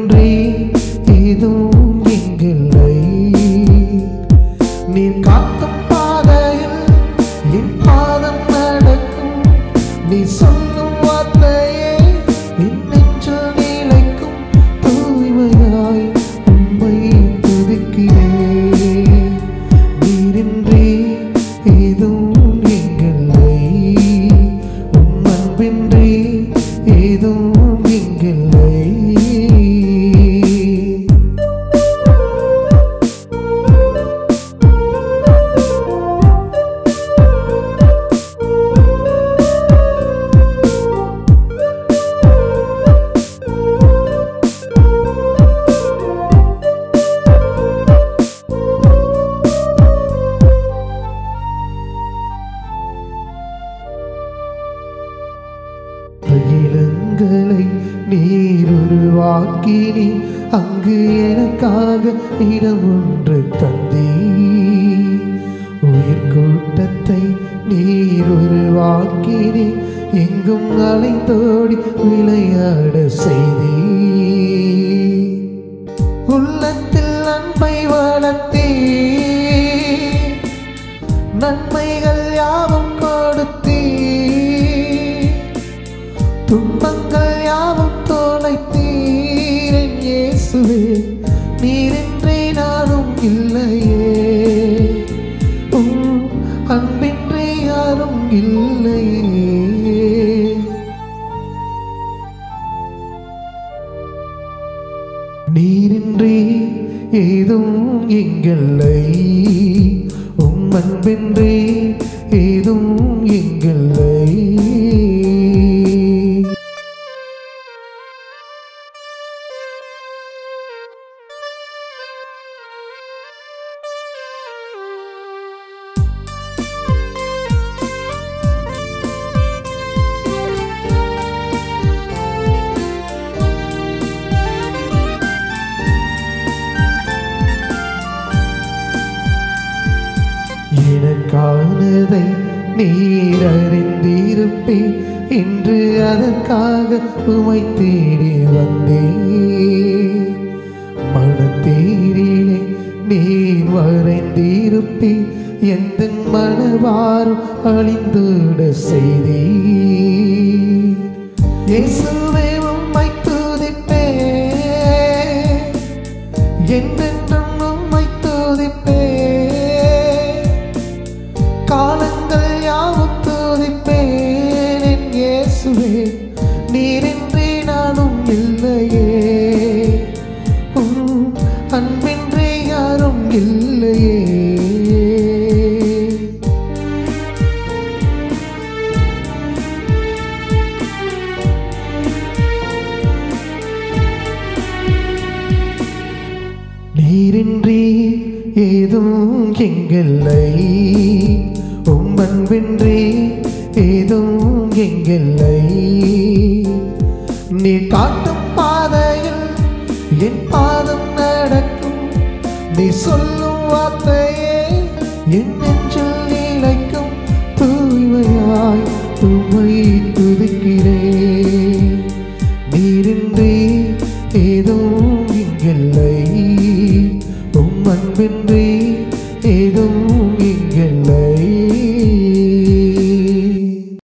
அன்பின்றி எதுவும் இங்கில்லை நீர் காக்கும் பாதையில் என் பாதம் நடக்கும் நீ சொல்லும் வார்த்தையே என் நெஞ்சில் நிலைக்கும் தூய்மையாய் உண்மை துதிக்கிறேன் நீரின்றி ஏதும் எங்கில்லை உம் அன்பின்றி ஏதும் எங்கில்லை அகிலங்களை நீர் உருவாக்கினி அங்கு எனக்காக இடம் ஒன்று தந்தீ உயிர் கூட்டத்தை நீர் உருவாக்கினி எங்கும் அலைந்தோடி விளையாட செய்தீ உள்ளத்தில் அன்பை வளர்த்தீ நன்மைகள் யாவும் கொடுத்தீ துன்பங்கள் யாவும் தோலைத்தீரன் இயேசுவே நீரின்றி நானும் இல்லையே உம் அன்பின்றி யாரும் இல்லையே நீரின்றி ஏதும் எங்கில்லை உம் அன்பின்றி ஏதும் எங்கில்லை எனக்கானதை நீர் அறிந்திருப்பே இன்று அதற்காக உமை தேடி வந்தே மனத்தேரிலே நீர் வரைந்திருப்பே எந்த மனவாரும் அழிந்துட செய்தே இயேசுவே உம்மை துதிப்பே என்றென்றும் உம்மை துதிப்பே காலங்கள் யாவும் துதிப்பேன் என் இயேசுவே நீரின்றி நானும் இல்லையே உம் அன்பின்றி யாரும் இல்லையே நீரின்றி ஏதும் எங்கில்லை உம் அன்பின்றி ஏதும் எங்கில்லை நீ காட்டும் பாதையில் என் பாதம் நடக்கும் நீ சொல்லும் வார்த்தையே என் நெஞ்சில் நிலைக்கும் தூய்மையாய் உம்மை துதிக்கிறேன் நீரின்றி ஏதும் இங்கில்லை உம் அன்பின்றி